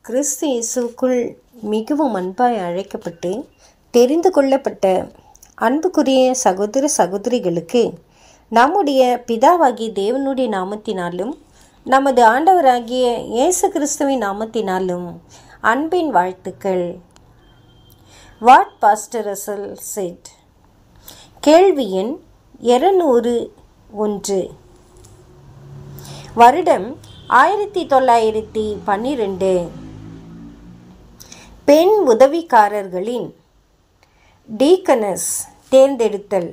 கிறிஸ்து இயேசுக்குள் மிகவும் அன்பாய் அழைக்கப்பட்டு தெரிந்து கொள்ளப்பட்ட அன்புக்குரிய சகோதர சகோதரிகளுக்கு நம்முடைய பிதாவாகிய தேவனுடைய நாமத்தினாலும் நமது ஆண்டவராகிய இயேசு கிறிஸ்துவின் நாமத்தினாலும் அன்பின் வாழ்த்துக்கள் வாட் பாஸ்டர் அசல் செட் கேள்வி எண் இருநூறு ஒன்று வருடம் ஆயிரத்தி தொள்ளாயிரத்தி பன்னிரெண்டு பெண் உதவிக்காரர்களின் டீகனஸ் தேர்ந்தெடுத்தல்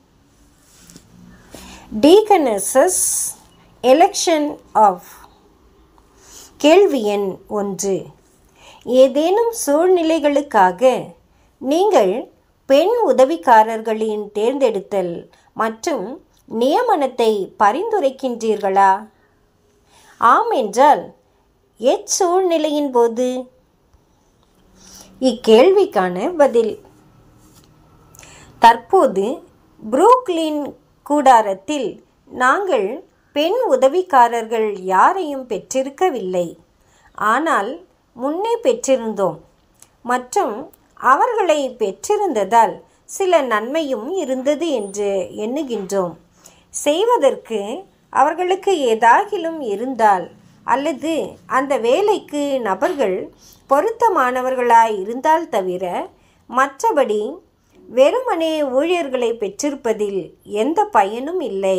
டீகனஸஸ் எலெக்ஷன் ஆஃப் கேள்வி எண் ஒன்று ஏதேனும் சூழ்நிலைகளுக்காக நீங்கள் பெண் உதவிக்காரர்களின் தேர்ந்தெடுத்தல் மற்றும் நியமனத்தை பரிந்துரைக்கின்றீர்களா ஆம் என்றால் எச்சூழ்நிலையின் போது இக்கேள்விக்கான பதில் தற்போது புரூக்லின் கூடாரத்தில் நாங்கள் பெண் உதவிக்காரர்கள் யாரையும் பெற்றிருக்கவில்லை ஆனால் முன்னே பெற்றிருந்தோம் மற்றும் அவர்களை பெற்றிருந்ததால் சில நன்மையும் இருந்தது என்று எண்ணுகின்றோம் செய்வதற்கு அவர்களுக்கு ஏதாகிலும் இருந்தால் அல்லது அந்த வேலைக்கு நபர்கள் பொருத்தமானவர்களாய் இருந்தால் தவிர மற்றபடி வெறுமனே ஊழியர்களை பெற்றிருப்பதில் எந்த பயனும் இல்லை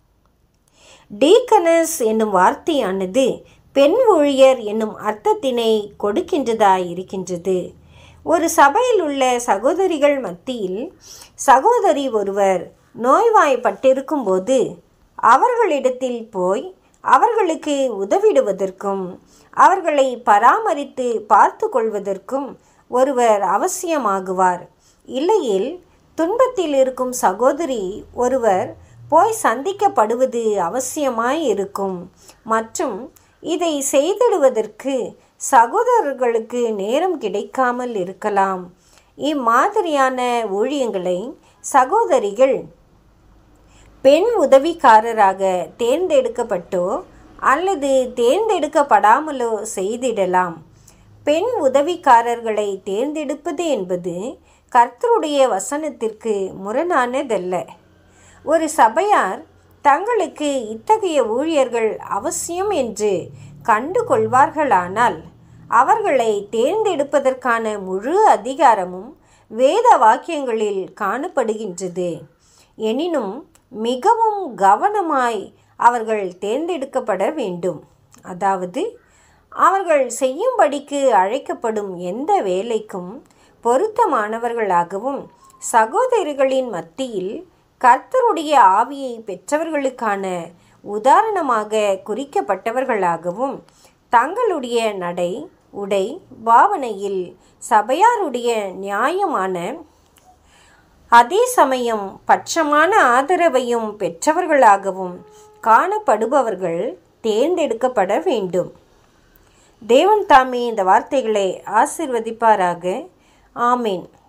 டீகனஸ் என்னும் வார்த்தையானது பெண் ஊழியர் என்னும் அர்த்தத்தினை கொடுக்கின்றதாய் இருக்கின்றது ஒரு சபையில் உள்ள சகோதரிகள் மத்தியில் சகோதரி ஒருவர் நோய்வாய்ப்பட்டிருக்கும் போது அவர்களிடத்தில் போய் அவர்களுக்கு உதவிடுவதற்கும் அவர்களை பராமரித்து பார்த்து கொள்வதற்கும் ஒருவர் அவசியமாகுவார் இல்லையில் துன்பத்தில் இருக்கும் சகோதரி ஒருவர் போய் சந்திக்கப்படுவது அவசியமாய் இருக்கும் மற்றும் இதை செய்திடுவதற்கு சகோதரர்களுக்கு நேரம் கிடைக்காமல் இருக்கலாம் இம்மாதிரியான ஊழியங்களை சகோதரிகள் பெண் உதவிக்காரராக தேர்ந்தெடுக்கப்பட்டோ அல்லது தேர்ந்தெடுக்கப்படாமலோ செய்திடலாம் பெண் உதவிக்காரர்களை தேர்ந்தெடுப்பது என்பது கர்த்தருடைய வசனத்திற்கு முரணானதல்ல ஒரு சபையார் தங்களுக்கு இத்தகைய ஊழியர்கள் அவசியம் என்று கண்டு கொள்வார்களானால் அவர்களை தேர்ந்தெடுப்பதற்கான முழு அதிகாரமும் வேத வாக்கியங்களில் காணப்படுகின்றது எனினும் மிகவும் கவனமாய் அவர்கள் தேர்ந்தெடுக்கப்பட வேண்டும் அதாவது அவர்கள் செய்யும்படிக்கு அழைக்கப்படும் எந்த வேலைக்கும் பொருத்தமானவர்களாகவும் சகோதரிகளின் மத்தியில் கர்த்தருடைய ஆவியை பெற்றவர்களுக்கான உதாரணமாக குறிக்கப்பட்டவர்களாகவும் தங்களுடைய நடை உடை பாவனையில் சபையாருடைய நியாயமான அதே சமயம் பட்சமான ஆதரவையும் பெற்றவர்களாகவும் காணப்படுபவர்கள் தேர்ந்தெடுக்கப்பட வேண்டும் தேவன் தாமே இந்த வார்த்தைகளை ஆசிர்வதிப்பாராக ஆமீன்